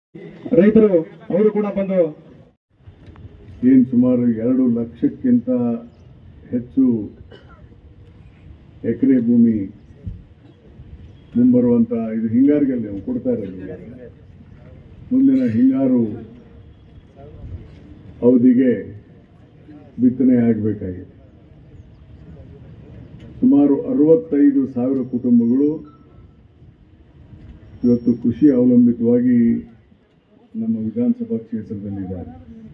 ರೈತರು ಅವರು ಕೂಡ ಬಂದು ಏನು ಸುಮಾರು ಎರಡು ಲಕ್ಷಕ್ಕಿಂತ ಹೆಚ್ಚು ಎಕರೆ ಭೂಮಿ ಮುಂಬರುವಂತ ಇದು ಹಿಂಗಾರಿಗೆ ನೀವು ಕೊಡ್ತಾ ಇರೋದು ಮುಂದಿನ ಹಿಂಗಾರು ಅವಧಿಗೆ ಬಿತ್ತನೆ ಆಗಬೇಕಾಗಿದೆ ಸುಮಾರು ಅರವತ್ತೈದು ಸಾವಿರ ಕುಟುಂಬಗಳು ಇವತ್ತು ಕೃಷಿ ಅವಲಂಬಿತವಾಗಿ ನಮ್ಮ ವಿಧಾನಸಭಾ ಕ್ಷೇತ್ರದಲ್ಲಿದ್ದಾರೆ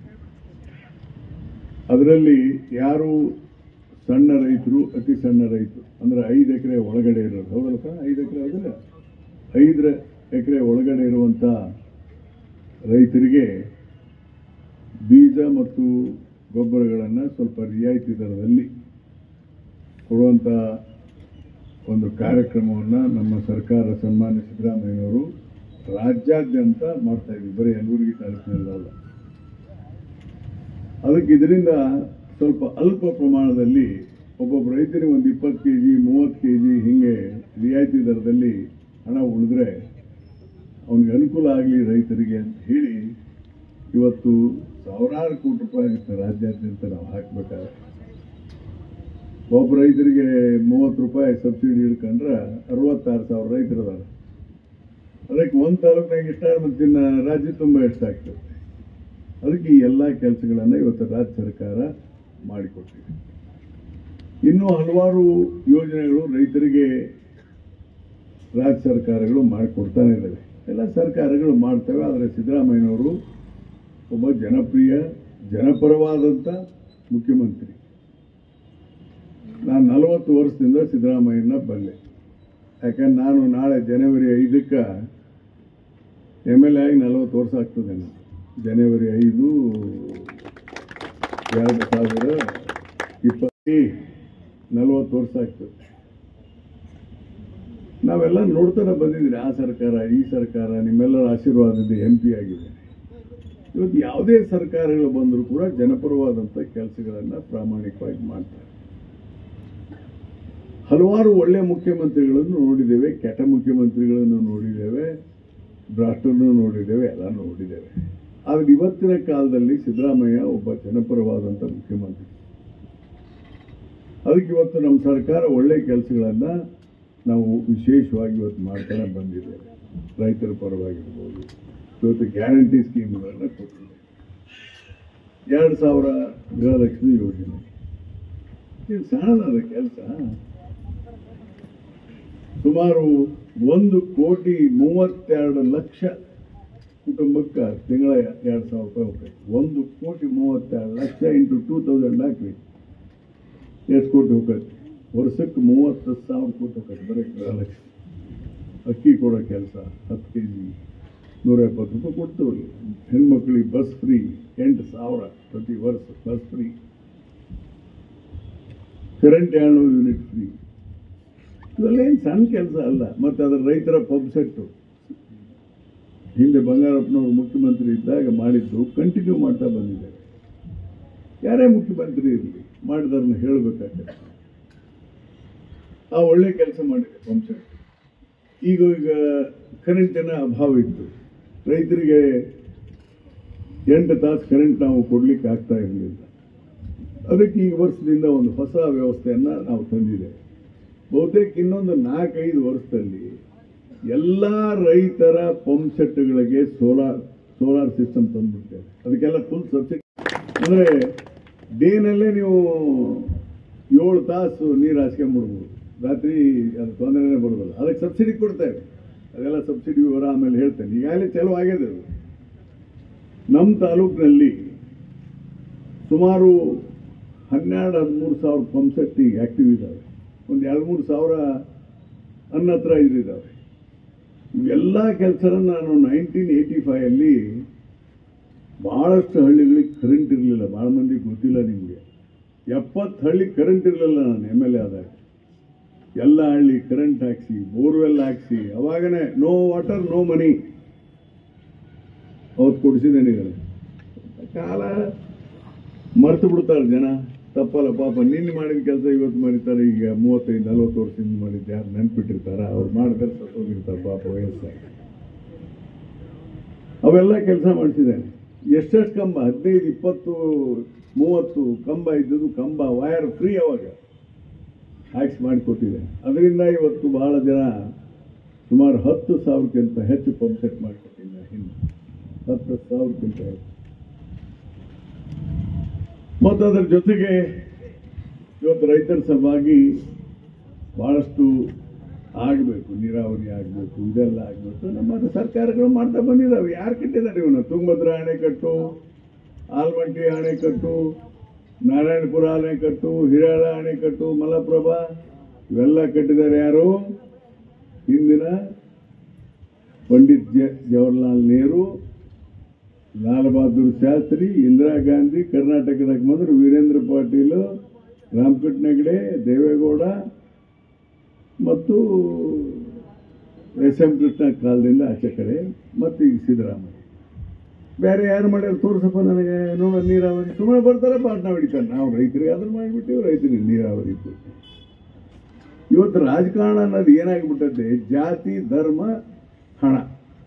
ಅದರಲ್ಲಿ ಯಾರು ಸಣ್ಣ ರೈತರು ಅತಿ ಸಣ್ಣ ರೈತರು ಅಂದ್ರೆ ಐದು ಎಕರೆ ಒಳಗಡೆ ಇರೋದು ಹೌದಲ್ಲಪ್ಪ ಐದು ಎಕರೆ ಹೌದಲ್ಲ ಐದು ಎಕರೆ ಒಳಗಡೆ ಇರುವಂತ ರೈತರಿಗೆ ಬೀಜ ಮತ್ತು ಗೊಬ್ಬರಗಳನ್ನು ಸ್ವಲ್ಪ ರಿಯಾಯಿತಿ ದರದಲ್ಲಿ ಕೊಡುವಂಥ ಒಂದು ಕಾರ್ಯಕ್ರಮವನ್ನು ನಮ್ಮ ಸರ್ಕಾರ ಸನ್ಮಾನ್ಯ ಸಿದ್ದರಾಮಯ್ಯನವರು ರಾಜ್ಯಾದ್ಯಂತ ಮಾಡ್ತಾ ಇದ್ವಿ ಬರೀ ಯಲಬುರ್ಗಿ ತಾಲೂಕಿನಲ್ಲ ಅದಕ್ಕೆ ಇದರಿಂದ ಸ್ವಲ್ಪ ಅಲ್ಪ ಪ್ರಮಾಣದಲ್ಲಿ ಒಬ್ಬೊಬ್ಬ ರೈತನಿಗೆ ಒಂದು ಇಪ್ಪತ್ತು ಕೆ ಜಿ ಮೂವತ್ತು ಕೆ ಜಿ ಹಿಂಗೆ ರಿಯಾಯಿತಿ ದರದಲ್ಲಿ ಹಣ ಉಳಿದ್ರೆ ಅವನಿಗೆ ಅನುಕೂಲ ಆಗಲಿ ರೈತರಿಗೆ ಅಂತ ಹೇಳಿ ಇವತ್ತು ಸಾವಿರಾರು ಕೋಟಿ ರೂಪಾಯಿ ಆಗುತ್ತೆ ರಾಜ್ಯಾದ್ಯಂತ ನಾವು ಹಾಕಬೇಕಾದ್ರೆ ಒಬ್ಬ ರೈತರಿಗೆ ಮೂವತ್ತು ರೂಪಾಯಿ ಸಬ್ಸಿಡಿ ಹಿಡ್ಕೊಂಡ್ರೆ ಅರವತ್ತಾರು ಸಾವಿರ ರೈತರು ಅದಾರೆ ಅದಕ್ಕೆ ಒಂದು ತಾಲೂಕಿನಾಗ ಇಷ್ಟ ಮತ್ತು ಇನ್ನು ರಾಜ್ಯ ತುಂಬ ಎಷ್ಟಾಗ್ತದೆ ಅದಕ್ಕೆ ಈ ಎಲ್ಲ ಕೆಲಸಗಳನ್ನು ಇವತ್ತು ರಾಜ್ಯ ಸರ್ಕಾರ ಮಾಡಿಕೊಟ್ಟಿದೆ ಇನ್ನೂ ಹಲವಾರು ಯೋಜನೆಗಳು ರೈತರಿಗೆ ರಾಜ್ಯ ಸರ್ಕಾರಗಳು ಮಾಡಿಕೊಡ್ತಾನೆ ಇದ್ದಾವೆ ಎಲ್ಲ ಸರ್ಕಾರಗಳು ಮಾಡ್ತವೆ ಆದರೆ ಸಿದ್ದರಾಮಯ್ಯನವರು ಒಬ್ಬ ಜನಪ್ರಿಯ ಜನಪರವಾದಂಥ ಮುಖ್ಯಮಂತ್ರಿ ನಾನು ನಲವತ್ತು ವರ್ಷದಿಂದ ಸಿದ್ದರಾಮಯ್ಯನ ಬಲ್ಲೆ ಯಾಕಂದ್ರೆ ನಾನು ನಾಳೆ ಜನವರಿ ಐದಕ್ಕೆ ಎಮ್ ಎಲ್ ಎ ಆಗಿ ನಲವತ್ತು ವರ್ಷ ಆಗ್ತದೆ ನಾನು ಜನವರಿ ಐದು ಎರಡು ಸಾವಿರ ಇಪ್ಪತ್ತು ನಲವತ್ತು ವರ್ಷ ಆಗ್ತದೆ ನಾವೆಲ್ಲ ನೋಡ್ತಾನೆ ಬಂದಿದ್ದೀರಿ ಆ ಸರ್ಕಾರ ಈ ಸರ್ಕಾರ ನಿಮ್ಮೆಲ್ಲರ ಆಶೀರ್ವಾದದ ಎಂ ಪಿ ಆಗಿದೆ ಇವತ್ತು ಯಾವುದೇ ಸರ್ಕಾರಗಳು ಬಂದರೂ ಕೂಡ ಜನಪರವಾದಂಥ ಕೆಲಸಗಳನ್ನು ಪ್ರಾಮಾಣಿಕವಾಗಿ ಮಾಡ್ತಾರೆ ಹಲವಾರು ಒಳ್ಳೆಯ ಮುಖ್ಯಮಂತ್ರಿಗಳನ್ನು ನೋಡಿದ್ದೇವೆ ಕೆಟ್ಟ ಮುಖ್ಯಮಂತ್ರಿಗಳನ್ನು ನೋಡಿದ್ದೇವೆ ಭ್ರಷ್ಟರನ್ನು ನೋಡಿದ್ದೇವೆ ಎಲ್ಲ ನೋಡಿದ್ದೇವೆ ಆದರೆ ಇವತ್ತಿನ ಕಾಲದಲ್ಲಿ ಸಿದ್ದರಾಮಯ್ಯ ಒಬ್ಬ ಜನಪರವಾದಂಥ ಮುಖ್ಯಮಂತ್ರಿ ಅದಕ್ಕೆ ಇವತ್ತು ನಮ್ಮ ಸರ್ಕಾರ ಒಳ್ಳೆಯ ಕೆಲಸಗಳನ್ನು ನಾವು ವಿಶೇಷವಾಗಿ ಇವತ್ತು ಮಾಡ್ತಾನೆ ಬಂದಿದ್ದೇವೆ ರೈತರ ಪರವಾಗಿರ್ಬೋದು ಇವತ್ತು ಗ್ಯಾರಂಟಿ ಸ್ಕೀಮ್ಗಳನ್ನು ಕೊಟ್ಟಿದೆ ಎರಡು ಸಾವಿರ ಗೃಹಲಕ್ಷ್ಮಿ ಯೋಜನೆ ಇದು ಸಣ್ಣದಾದ ಕೆಲಸ ಸುಮಾರು ಒಂದು ಕೋಟಿ ಮೂವತ್ತೆರಡು ಲಕ್ಷ ಕುಟುಂಬಕ್ಕೆ ತಿಂಗಳ ಎರಡು ಸಾವಿರ ರೂಪಾಯಿ ಹೋಗ್ತೈತೆ ಒಂದು ಕೋಟಿ ಮೂವತ್ತೆರಡು ಲಕ್ಷ ಇಂಟು ಟೂ ತೌಸಂಡ್ ಹಾಕ್ರಿ ಎಷ್ಟು ಕೋಟಿ ಹೋಗ್ತೈತೆ ವರ್ಷಕ್ಕೆ ಮೂವತ್ತು ಸಾವಿರ ಕೋಟಿ ಹೋಗ್ತೈತೆ ಬರೀ ಗೃಹಲಕ್ಷ್ಮಿ ಅಕ್ಕಿ ಕೊಡೋ ಕೆಲಸ ಹತ್ತು ಕೆ ಜಿ ನೂರ ಎಪ್ಪತ್ತು ರೂಪಾಯಿ ಕೊಡ್ತೀವಲ್ಲ ಹೆಣ್ಮಕ್ಳಿಗೆ ಬಸ್ ಫ್ರೀ ಎಂಟು ಸಾವಿರ ಪ್ರತಿ ವರ್ಷ ಬಸ್ ಫ್ರೀ ಕರೆಂಟ್ ಏಳ್ನೂರು ಯೂನಿಟ್ ಫ್ರೀ ಇವೆಲ್ಲ ಏನು ಸಣ್ಣ ಕೆಲಸ ಅಲ್ಲ ಮತ್ತು ಅದರ ರೈತರ ಪಂಪ್ ಸೆಟ್ಟು ಹಿಂದೆ ಬಂಗಾರಪ್ಪನವರು ಮುಖ್ಯಮಂತ್ರಿ ಇದ್ದಾಗ ಮಾಡಿದ್ದು ಕಂಟಿನ್ಯೂ ಮಾಡ್ತಾ ಬಂದಿದ್ದಾರೆ ಯಾರೇ ಮುಖ್ಯಮಂತ್ರಿ ಇರಲಿ ಮಾಡಿದವ್ರನ್ನ ಹೇಳಬೇಕಾಗ್ತದೆ ಆ ಒಳ್ಳೆ ಕೆಲಸ ಮಾಡಿದೆ ಪಂಪ್ ಸೆಟ್ ಈಗ ಈಗ ಕರೆಂಟಿನ ಅಭಾವ ಇತ್ತು ರೈತರಿಗೆ ಎಂಟು ತಾಸು ಕರೆಂಟ್ ನಾವು ಕೊಡ್ಲಿಕ್ಕೆ ಆಗ್ತಾ ಇರಲಿಲ್ಲ ಅದಕ್ಕೆ ಈ ವರ್ಷದಿಂದ ಒಂದು ಹೊಸ ವ್ಯವಸ್ಥೆಯನ್ನು ನಾವು ತಂದಿದ್ದೇವೆ ಬಹುತೇಕ ಇನ್ನೊಂದು ನಾಲ್ಕೈದು ವರ್ಷದಲ್ಲಿ ಎಲ್ಲ ರೈತರ ಪಂಪ್ ಸೆಟ್ಗಳಿಗೆ ಸೋಲಾರ್ ಸೋಲಾರ್ ಸಿಸ್ಟಮ್ ತಂದ್ಬಿಡ್ತೇವೆ ಅದಕ್ಕೆಲ್ಲ ಫುಲ್ ಸಬ್ಸಿಡಿ ಅಂದರೆ ಡೇನಲ್ಲೇ ನೀವು ಏಳು ತಾಸು ನೀರು ಹಾಸ್ಕೊಂಡ್ಬಿಡ್ಬೋದು ರಾತ್ರಿ ಅದು ತೊಂದರೆನೇ ಬರೋದಿಲ್ಲ ಅದಕ್ಕೆ ಸಬ್ಸಿಡಿ ಕೊಡ್ತೇವೆ ಅದೆಲ್ಲ ಸಬ್ಸಿಡಿ ವಿವರ ಆಮೇಲೆ ಹೇಳ್ತೇನೆ ಈಗಾಗಲೇ ಚಾಲು ಆಗಿದೆ ಅದು ನಮ್ಮ ತಾಲೂಕಿನಲ್ಲಿ ಸುಮಾರು ಹನ್ನೆರಡು ಹದಿಮೂರು ಸಾವಿರ ಪಂಪ್ ಸೆಟ್ ಈಗ ಆ್ಯಕ್ಟಿವ್ ಇದ್ದಾವೆ ಒಂದು ಎರಡು ಮೂರು ಸಾವಿರ ಅನ್ಅಥರೈಸ್ಡ್ ಇದ್ದಾವೆ ಇವೆಲ್ಲ ಕೆಲಸನ ನಾನು ನೈನ್ಟೀನ್ ಏಯ್ಟಿ ಫೈವಲ್ಲಿ ಭಾಳಷ್ಟು ಹಳ್ಳಿಗಳಿಗೆ ಕರೆಂಟ್ ಇರಲಿಲ್ಲ ಭಾಳ ಮಂದಿಗೆ ಗೊತ್ತಿಲ್ಲ ನಿಮಗೆ ಎಪ್ಪತ್ತು ಹಳ್ಳಿ ಕರೆಂಟ್ ಇರಲಿಲ್ಲ ನಾನು ಎಮ್ ಎಲ್ ಎ ಆದಾಗ ಎಲ್ಲ ಹಳ್ಳಿ ಕರೆಂಟ್ ಹಾಕ್ಸಿ ಬೋರ್ವೆಲ್ ಹಾಕ್ಸಿ ಅವಾಗನೇ ನೋ ವಾಟರ್ ನೋ ಮನಿ ಅವತ್ತು ಕೊಡಿಸಿದ್ದೇನೆ ಈಗ ಕಾಲ ಮರ್ತು ಬಿಡ್ತಾರೆ ಜನ ತಪ್ಪಲ್ಲ ಪಾಪ ನಿನ್ನೆ ಮಾಡಿದ ಕೆಲಸ ಇವತ್ತು ಮಾಡಿರ್ತಾರೆ ಈಗ ಮೂವತ್ತೈದು ನಲ್ವತ್ತು ವರ್ಷದಿಂದ ಮಾಡಿದ್ದು ಯಾರು ನೆನ್ಪಿಟ್ಟಿರ್ತಾರ ಅವ್ರು ಮಾಡಿದ್ರೆ ಸತ್ತೋಗಿರ್ತಾರೆ ಪಾಪ ವಯಸ್ಸಾಗಿ ಅವೆಲ್ಲ ಕೆಲಸ ಮಾಡಿಸಿದ್ದೇನೆ ಎಷ್ಟೆಷ್ಟು ಕಂಬ ಹದಿನೈದು ಇಪ್ಪತ್ತು ಮೂವತ್ತು ಕಂಬ ಇದ್ದದ್ದು ಕಂಬ ವಯರ್ ಫ್ರೀ ಅವಾಗ ಹಾಕ್ಸ್ ಮಾಡಿಕೊಟ್ಟಿದೆ ಅದರಿಂದ ಇವತ್ತು ಬಹಳ ಜನ ಸುಮಾರು ಹತ್ತು ಸಾವಿರಕ್ಕಿಂತ ಹೆಚ್ಚು ಪಂಪ್ ಸೆಟ್ ಮಾಡಿಕೊಟ್ಟಿದ್ದೆ ಹಿಂದೆ ಹತ್ತು ಸಾವಿರಕ್ಕಿಂತ ಹೆಚ್ಚು ಮತ್ತು ಅದರ ಜೊತೆಗೆ ಇವತ್ತು ರೈತರ ಸಲುವಾಗಿ ಬಹಳಷ್ಟು ಆಗಬೇಕು ನೀರಾವರಿ ಆಗಬೇಕು ಇದೆಲ್ಲ ಆಗಬೇಕು ನಮ್ಮ ಸರ್ಕಾರಗಳು ಮಾಡ್ತಾ ಬಂದಿದ್ದಾವೆ ಯಾರು ಕಟ್ಟಿದ್ದಾರೆ ಇವನು ತುಂಗಭದ್ರಾ ಅಣೆಕಟ್ಟು ಆಲ್ಮಟ್ಟಿ ಅಣೆಕಟ್ಟು ನಾರಾಯಣಪುರ ಅಣೆಕಟ್ಟು ಹಿರಾಳ ಅಣೆಕಟ್ಟು ಮಲಪ್ರಭಾ ಇವೆಲ್ಲ ಕಟ್ಟಿದ್ದಾರೆ ಯಾರು ಹಿಂದಿನ ಪಂಡಿತ್ ಜ- ಜವಾಹರ್ಲಾಲ್ ನೆಹರು ಲಾಲ್ ಬಹದ್ದೂರ್ ಶಾಸ್ತ್ರಿ ಇಂದಿರಾ ಗಾಂಧಿ ಕರ್ನಾಟಕದಾಗ ಬಂದ್ರು ವೀರೇಂದ್ರ ಪಾಟೀಲ್ ರಾಮಕೃಷ್ಣ ಹೆಗಡೆ ದೇವೇಗೌಡ ಮತ್ತು ಎಸ್ ಎಂ ಕೃಷ್ಣ ಕಾಲದಿಂದ ಆಚೆ ಕಡೆ ಮತ್ತು ಈಗ ಸಿದ್ದರಾಮಯ್ಯ ಬೇರೆ ಯಾರು ಮಾಡ್ಯಾರ ತೋರ್ಸಪ್ಪ ನನಗೆ ನೋಡ ನೀರಾವರಿ ಸುಮ್ಮನೆ ಬರ್ತಾರೆ ಪಾಟ್ನ ಹೊಡಿತಾರೆ ನಾವು ರೈತರಿಗೆ ಅದನ್ನ ಮಾಡಿಬಿಟ್ಟಿವಿ ರೈತರಿಗೆ ನೀರಾವರಿ ಕೊಟ್ಟು ಇವತ್ತು ರಾಜಕಾರಣ ಅನ್ನೋದು ಏನಾಗ್ಬಿಟ್ಟದೆ ಜಾತಿ ಧರ್ಮ ಹಣ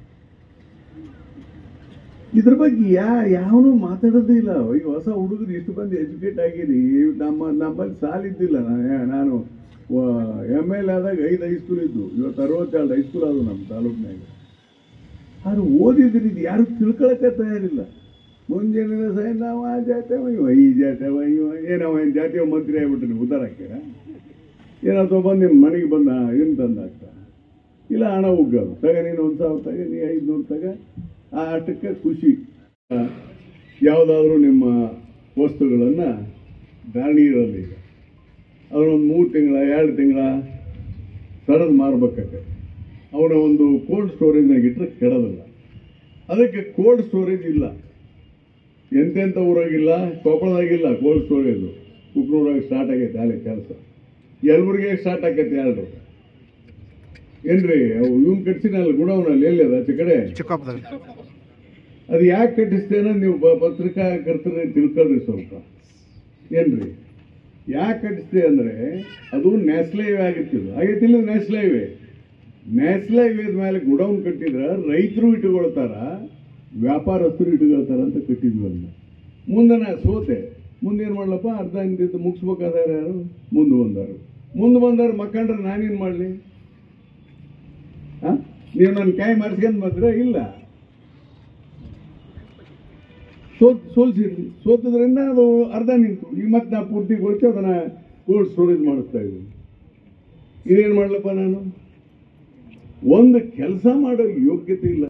ಇದ್ರ ಬಗ್ಗೆ ಯಾ ಯಾವನು ಮಾತಾಡೋದೇ ಇಲ್ಲ ಈ ಹೊಸ ಹುಡುಗರು ಇಷ್ಟು ಬಂದು ಎಜುಕೇಟ್ ಆಗಿರಿ ನಮ್ಮ ನಮ್ಮಲ್ಲಿ ಸಾಲಿದ್ದಿಲ್ಲ ನಾನು ನಾನು ಎಮ್ ಎಲ್ ಆದಾಗ ಐದು ಹೈಸ್ಕೂಲ್ ಇದ್ದು ಇವತ್ತು ಅರವತ್ತೆರಡು ಹೈಸ್ಕೂಲ್ ಅದು ನಮ್ಮ ತಾಲೂಕಿನಾಗ ಆದ್ರೆ ಓದಿದ್ರೆ ಇದು ಯಾರು ತಿಳ್ಕೊಳಕ್ಕೆ ತಯಾರಿಲ್ಲ ಮುಂಜಾನೆ ಸಹ ನಾವು ಆ ಜಾತಿ ಇವ ಈ ಜಾತಿ ಇವ ಏನವ ಏನು ಜಾತಿಯ ಮಂತ್ರಿ ಆಗ್ಬಿಟ್ಟು ಉದ್ದಾರಕ್ಕೆ ಏನೋ ಬಂದು ನಿಮ್ಮ ಮನೆಗೆ ಬಂದ ಏನು ತಂದ ಆಗ್ತಾ ಇಲ್ಲ ಹಣ ಉಗ್ಗೋದು ತಗ ನೀನು ಒಂದು ಸಾವಿರ ತಗ ನೀ ಐದುನೂರು ತಗ ಆ ಆಟಕ್ಕೆ ಖುಷಿ ಯಾವುದಾದ್ರೂ ನಿಮ್ಮ ವಸ್ತುಗಳನ್ನು ಧಾರಣಿ ಇರಲ್ಲ ಈಗ ಅದನ್ನೊಂದು ಮೂರು ತಿಂಗಳ ಎರಡು ತಿಂಗಳ ಸಡದ್ ಮಾರ್ಬೇಕಾಗತ್ತೆ ಅವನ ಒಂದು ಕೋಲ್ಡ್ ಸ್ಟೋರೇಜ್ನಾಗ ಇಟ್ಟರೆ ಕೆಡೋದಿಲ್ಲ ಅದಕ್ಕೆ ಕೋಲ್ಡ್ ಸ್ಟೋರೇಜ್ ಇಲ್ಲ ಎಂತೆಂಥ ಊರಾಗಿಲ್ಲ ಕೊಪ್ಪಳದಾಗಿಲ್ಲ ಕೋಲ್ಡ್ ಸ್ಟೋರೇಜು ಕುಕ್ನೂರಾಗ ಸ್ಟಾರ್ಟ್ ಆಗೈತೆ ಅಲ್ಲಿ ಕೆಲಸ ಯಲಬುರ್ಗಿಗೆ ಸ್ಟಾರ್ಟ್ ಆಗೈತೆ ಎರಡು ಏನ್ರಿ ಅವು ಇವ್ನು ಕಟ್ಸಿನಲ್ಲ ಗುಡವನಲ್ಲಿ ಎಲ್ಲಿ ಅದ ಆಚೆ ಕಡೆ ಚಿಕ್ಕಪ್ಪದಾಗ ಅದು ಯಾಕೆ ಕಟ್ಟಿಸ್ತೇನೋ ನೀವು ಬ- ಪತ್ರಿಕಾಕರ್ತರೇ ತಿಳ್ಕೊಳ್ರಿ ಸ್ವಲ್ಪ ಏನ್ರಿ ಯಾಕೆ ಕಟ್ಟಿಸ್ತೇ ಅಂದ್ರೆ ಅದು ನ್ಯಾಷನಲ್ ಹೈವೇ ಆಗಿತ್ತಿಲ್ಲ ಆಗೈತಿಲ್ಲ ನ್ಯಾಷನಲ್ ಹೈವೇ ನ್ಯಾಷನಲ್ ಹೈವೇದ ಮೇಲೆ ಗುಡೌನ್ ಕಟ್ಟಿದ್ರ ರೈತರು ಇಟ್ಕೊಳ್ತಾರ ವ್ಯಾಪಾರಸ್ಥರು ಇಟ್ಕೊಳ್ತಾರ ಅಂತ ಕಟ್ಟಿದ್ವಿ ಅದನ್ನ ಮುಂದೆ ನಾ ಸೋತೆ ಮುಂದೆ ಏನು ಮಾಡ್ಲಪ್ಪ ಅರ್ಧ ಹಿಂದಿದ್ದು ಮುಗಿಸ್ಬೇಕಾದಾರ ಯಾರು ಮುಂದೆ ಬಂದಾರು ಮುಂದೆ ಬಂದಾರು ಮಕ್ಕಂಡ್ರೆ ನಾನೇನು ಮಾಡಲಿ ನೀವು ನನ್ನ ಕೈ ಮರ್ಸ್ಕೊಂಡು ಬಂದ್ರೆ ಇಲ್ಲ ಸೋತ್ ಸೋಲ್ಸಿದ್ರಿ ಸೋತದ್ರಿಂದ ಅದು ಅರ್ಧ ನಿಂತು ಈಗ ಮತ್ತೆ ನಾ ಪೂರ್ತಿಗೊಳಿಸಿ ಅದನ್ನ ಕೋಲ್ಡ್ ಸ್ಟೋರೇಜ್ ಮಾಡಿಸ್ತಾ ಇದ್ದೀನಿ ಇದೇನು ಮಾಡ್ಲಪ್ಪ ನಾನು ಒಂದು ಕೆಲಸ ಮಾಡೋ ಯೋಗ್ಯತೆ ಇಲ್ಲ